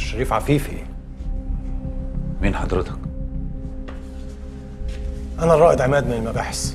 شريف عفيفي مين حضرتك؟ انا الرائد عماد من المباحث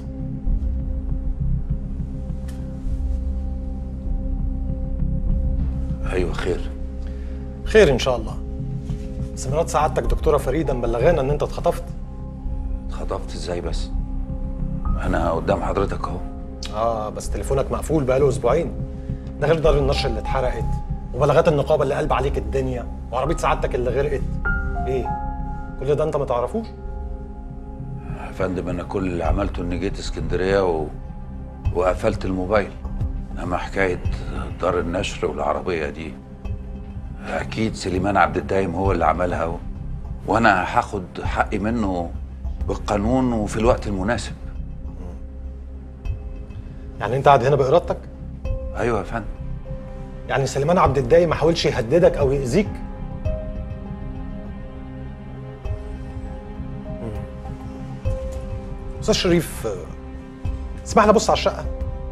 ايوه خير خير ان شاء الله بس مرات سعادتك دكتوره فريده مبلغانا ان انت اتخطفت اتخطفت ازاي بس؟ انا قدام حضرتك اهو اه بس تليفونك مقفول بقاله اسبوعين ده غير دار النشر اللي اتحرقت وبلاغات النقابه اللي قلب عليك الدنيا وعربيه سعادتك اللي غرقت ايه كل ده انت ما تعرفوش يا فندم انا كل اللي عملته اني جيت اسكندريه و... وقفلت الموبايل اما حكايه دار النشر والعربيه دي اكيد سليمان عبد الدايم هو اللي عملها و... وانا هاخد حقي منه بالقانون وفي الوقت المناسب يعني انت قاعد هنا بارادتك ايوه يا فندم يعني سليمان عبد الدايم ما حاولش يهددك او يأذيك مم. استاذ شريف آه، اسمح لي ابص على الشقه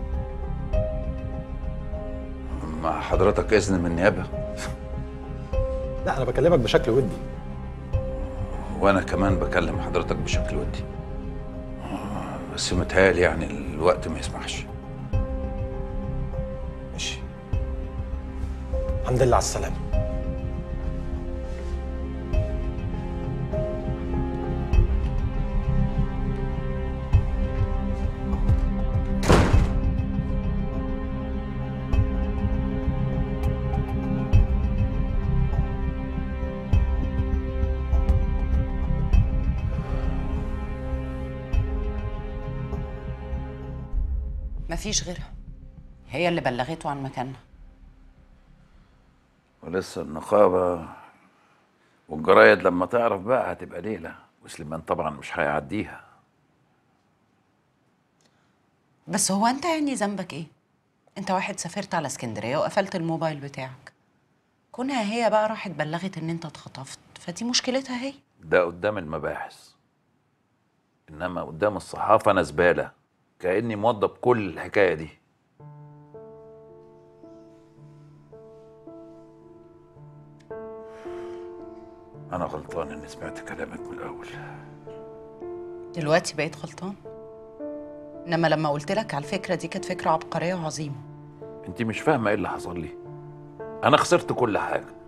مع حضرتك اذن من النيابه لا انا بكلمك بشكل ودي وانا كمان بكلم حضرتك بشكل ودي بس متهيألي يعني الوقت ما يسمحش ماشي الحمد لله على السلامه مفيش غيرها هي اللي بلغته عن مكاننا ولسه النقابة والجرايد لما تعرف بقى هتبقى ليلة وسليمان طبعا مش هيعديها بس هو انت يعني ذنبك ايه انت واحد سافرت على اسكندريه وقفلت الموبايل بتاعك كونها هي بقى راحت بلغت ان انت اتخطفت فدي مشكلتها هي ده قدام المباحث إنما قدام الصحافة أنا زبالة كأني موضب كل الحكاية دي أنا غلطان إني سمعت كلامك من الأول دلوقتي بقيت غلطان انما لما قلت لك على الفكره دي كانت فكره عبقريه وعظيمه أنت مش فاهمة إيه اللي حصل لي أنا خسرت كل حاجة